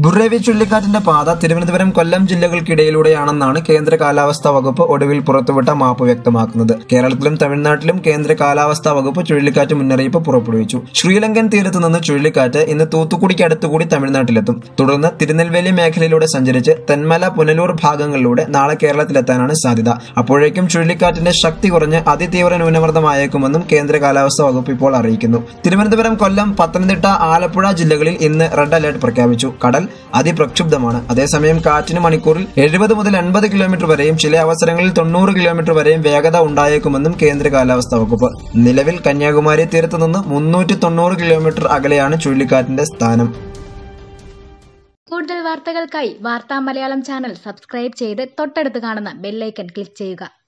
ബുറേവി ചുഴലിക്കാറ്റിന്റെ പാത തിരുവനന്തപുരം കൊല്ലം ജില്ലകൾക്കിടയിലൂടെയാണെന്നാണ് കേന്ദ്ര കാലാവസ്ഥാ വകുപ്പ് ഒടുവിൽ പുറത്തുവിട്ട മാപ്പ് വ്യക്തമാക്കുന്നത് കേരളത്തിലും തമിഴ്നാട്ടിലും കേന്ദ്ര കാലാവസ്ഥാ വകുപ്പ് ചുഴലിക്കാറ്റ് മുന്നറിയിപ്പ് പുറപ്പെടുവിച്ചു ശ്രീലങ്കൻ തീരത്ത് നിന്ന് ചുഴലിക്കാറ്റ് ഇന്ന് തൂത്തുക്കുടിക്ക് അടുത്തുകൂടി തമിഴ്നാട്ടിലെത്തും തുടർന്ന് തിരുനെൽവേലി മേഖലയിലൂടെ സഞ്ചരിച്ച് തെന്മല പുനലൂർ ഭാഗങ്ങളിലൂടെ നാളെ കേരളത്തിലെത്താനാണ് സാധ്യത അപ്പോഴേക്കും ചുഴലിക്കാറ്റിന്റെ ശക്തി കുറഞ്ഞ് അതിതീവ്ര ന്യൂനമർദ്ദമായേക്കുമെന്നും കേന്ദ്ര കാലാവസ്ഥാ വകുപ്പ് ഇപ്പോൾ അറിയിക്കുന്നു തിരുവനന്തപുരം കൊല്ലം പത്തനംതിട്ട ആലപ്പുഴ ജില്ലകളിൽ ഇന്ന് റെഡ് അലർട്ട് പ്രഖ്യാപിച്ചു കടൽ അതിപ്രക്ഷുബ്ധമാണ് അതേസമയം കാറ്റിന് മണിക്കൂറിൽ എഴുപത് മുതൽ എൺപത് കിലോമീറ്റർ വരെയും ചില അവസരങ്ങളിൽ തൊണ്ണൂറ് കിലോമീറ്റർ വരെയും വേഗത ഉണ്ടായേക്കുമെന്നും കേന്ദ്ര കാലാവസ്ഥാ വകുപ്പ് നിലവിൽ കന്യാകുമാരി തീരത്ത് നിന്ന് മുന്നൂറ്റി തൊണ്ണൂറ് കിലോമീറ്റർ അകലെയാണ് ചുഴലിക്കാറ്റിന്റെ സ്ഥാനം കൂടുതൽ വാർത്തകൾക്കായി വാർത്താ മലയാളം ചാനൽ സബ്സ്ക്രൈബ് ചെയ്ത് തൊട്ടടുത്ത് കാണുന്ന ബെല്ലൈക്കൺ ക്ലിക്ക് ചെയ്യുക